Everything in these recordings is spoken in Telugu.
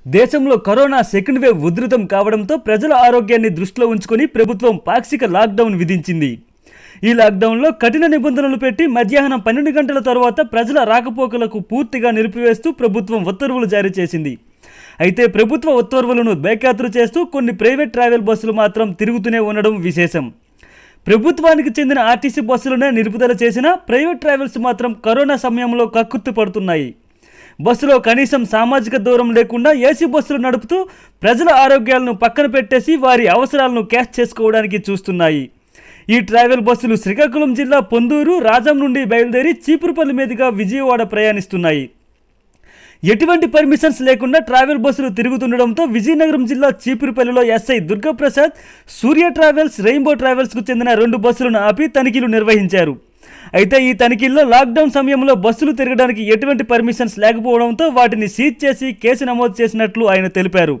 దేశంలో కరోనా సెకండ్ వేవ్ ఉధృతం కావడంతో ప్రజల ఆరోగ్యాన్ని దృష్టిలో ఉంచుకొని ప్రభుత్వం పాక్షిక లాక్డౌన్ విధించింది ఈ లాక్డౌన్లో కఠిన నిబంధనలు పెట్టి మధ్యాహ్నం పన్నెండు గంటల తర్వాత ప్రజల రాకపోకలకు పూర్తిగా నిలిపివేస్తూ ప్రభుత్వం ఉత్తర్వులు జారీ చేసింది అయితే ప్రభుత్వ ఉత్తర్వులను బేఖాతరు చేస్తూ కొన్ని ప్రైవేట్ ట్రావెల్ బస్సులు మాత్రం తిరుగుతూనే ఉండడం విశేషం ప్రభుత్వానికి చెందిన ఆర్టీసీ బస్సులనే నిలుపుదల చేసిన ప్రైవేట్ ట్రావెల్స్ మాత్రం కరోనా సమయంలో కక్కుర్తి పడుతున్నాయి బస్సులో కనీసం సామాజిక దూరం లేకుండా ఏసీ బస్సులు నడుపుతూ ప్రజల ఆరోగ్యాలను పక్కన పెట్టేసి వారి అవసరాలను క్యాష్ చేసుకోవడానికి చూస్తున్నాయి ఈ ట్రావెల్ బస్సులు శ్రీకాకుళం జిల్లా పొందూరు రాజం నుండి బయలుదేరి చీపురుపల్లి మీదుగా విజయవాడ ప్రయాణిస్తున్నాయి ఎటువంటి పర్మిషన్స్ లేకుండా ట్రావెల్ బస్సులు తిరుగుతుండడంతో విజయనగరం జిల్లా చీపురుపల్లిలో SI Durgaprasad Surya travels rainbow ట్రావెల్స్కు చెందిన రెండు బస్సులను ఆపి తనిఖీలు నిర్వహించారు అయితే ఈ తనిఖీల్లో లాక్డౌన్ సమయంలో బస్సులు తిరగడానికి ఎటువంటి పర్మిషన్స్ లేకపోవడంతో వాటిని సీజ్ చేసి కేసు నమోదు చేసినట్లు ఆయన తెలిపారు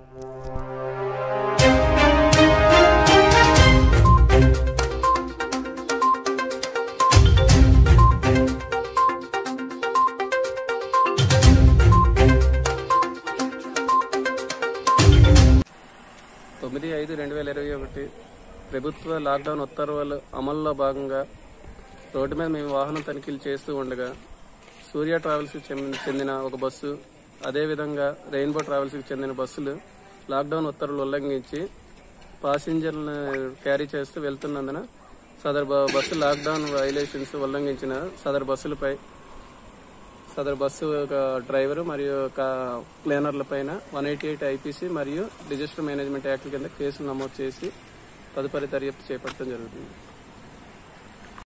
తొమ్మిది ఐదు రెండు వేల ఇరవై ఒకటి ప్రభుత్వ లాక్డౌన్ ఉత్తర్వులు అమల్లో భాగంగా రోడ్డు మీద మేము వాహనం తనిఖీలు చేస్తూ ఉండగా సూర్య ట్రావెల్స్కి చెందిన చెందిన ఒక బస్సు అదేవిధంగా రెయిన్బో ట్రావెల్స్కి చెందిన బస్సులు లాక్డౌన్ ఉత్తర్వులు ఉల్లంఘించి పాసింజర్లను క్యారీ చేస్తూ వెళ్తున్నందున సదర్ బ- బస్సు లాక్డౌన్ వైలేషన్స్ ఉల్లంఘించిన సదర్ బస్సులపై సదర్ బస్సు ఒక డ్రైవర్ మరియు ఒక క్లీనర్ల పైన వన్ ఎయిటీ ఎయిట్ ఐపీసీ మరియు డిజాస్టర్ మేనేజ్మెంట్ యాక్ట్ కింద కేసులు నమోదు చేసి తదుపరి దర్యాప్తు చేపట్టడం జరుగుతుంది